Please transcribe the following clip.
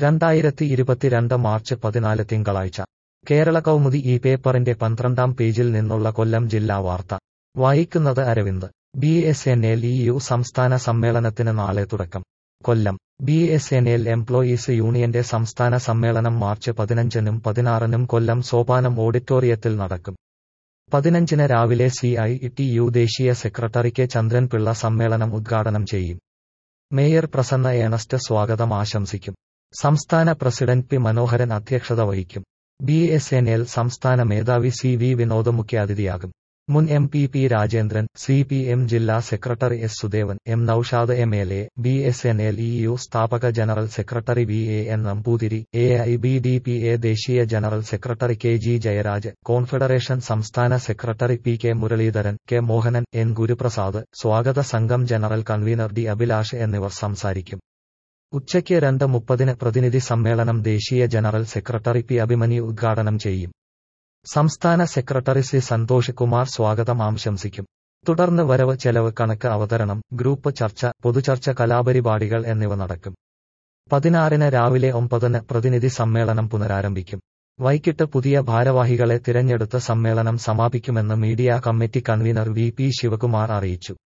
രണ്ടായിരത്തി ഇരുപത്തിരണ്ട് മാർച്ച് പതിനാല് തിങ്കളാഴ്ച കേരള കൗമുദി ഈ പേപ്പറിന്റെ പന്ത്രണ്ടാം പേജിൽ നിന്നുള്ള കൊല്ലം ജില്ലാ വാർത്ത വായിക്കുന്നത് Aravind B S N L E U സംസ്ഥാന സമ്മേളനത്തിന് നാളെ തുടക്കം Kollam B S N L employees യൂണിയന്റെ സംസ്ഥാന സമ്മേളനം മാർച്ച് പതിനഞ്ചിനും പതിനാറിനും കൊല്ലം സോപാനം ഓഡിറ്റോറിയത്തിൽ നടക്കും പതിനഞ്ചിന് രാവിലെ സി ഐ ടി യു ദേശീയ സെക്രട്ടറി കെ ചന്ദ്രൻപിള്ള സമ്മേളനം ഉദ്ഘാടനം ചെയ്യും മേയർ പ്രസന്ന ഏണസ്റ്റ് സ്വാഗതം ആശംസിക്കും സംസ്ഥാന പ്രസിഡന്റ് പി മനോഹരൻ അധ്യക്ഷത വഹിക്കും ബി എസ് എൻ എൽ സംസ്ഥാന മേധാവി സി വി വിനോദ് മുഖ്യാതിഥിയാകും മുൻ M P P Rajendran C P M ജില്ലാ secretary S Sudevan M Naushad M L A B S N L E U സ്ഥാപക general secretary V A N Namboothiri A I B D P A ദേശീയ general secretary K G Jayaraj confederation സംസ്ഥാന secretary P K Muraleedharan K Mohanan N Guruprasad സ്വാഗത സംഘം general convener D Abhilash എന്നിവർ സംസാരിക്കും ഉച്ചയ്ക്ക് രണ്ട് മുപ്പതിന് പ്രതിനിധി സമ്മേളനം ദേശീയ ജനറൽ സെക്രട്ടറി പി അഭിമന്യു ഉദ്ഘാടനം ചെയ്യും സംസ്ഥാന സെക്രട്ടറി സി സന്തോഷ് കുമാർ സ്വാഗതം ആശംസിക്കും തുടർന്ന് വരവ് ചെലവ് കണക്ക് അവതരണം ഗ്രൂപ്പ് ചർച്ച പൊതുചർച്ച കലാപരിപാടികൾ എന്നിവ നടക്കും പതിനാറിന് രാവിലെ ഒമ്പതിന് പ്രതിനിധി സമ്മേളനം പുനരാരംഭിക്കും വൈകിട്ട് പുതിയ ഭാരവാഹികളെ തിരഞ്ഞെടുത്ത് സമ്മേളനം സമാപിക്കുമെന്ന് media committee convener V P Sivakumar അറിയിച്ചു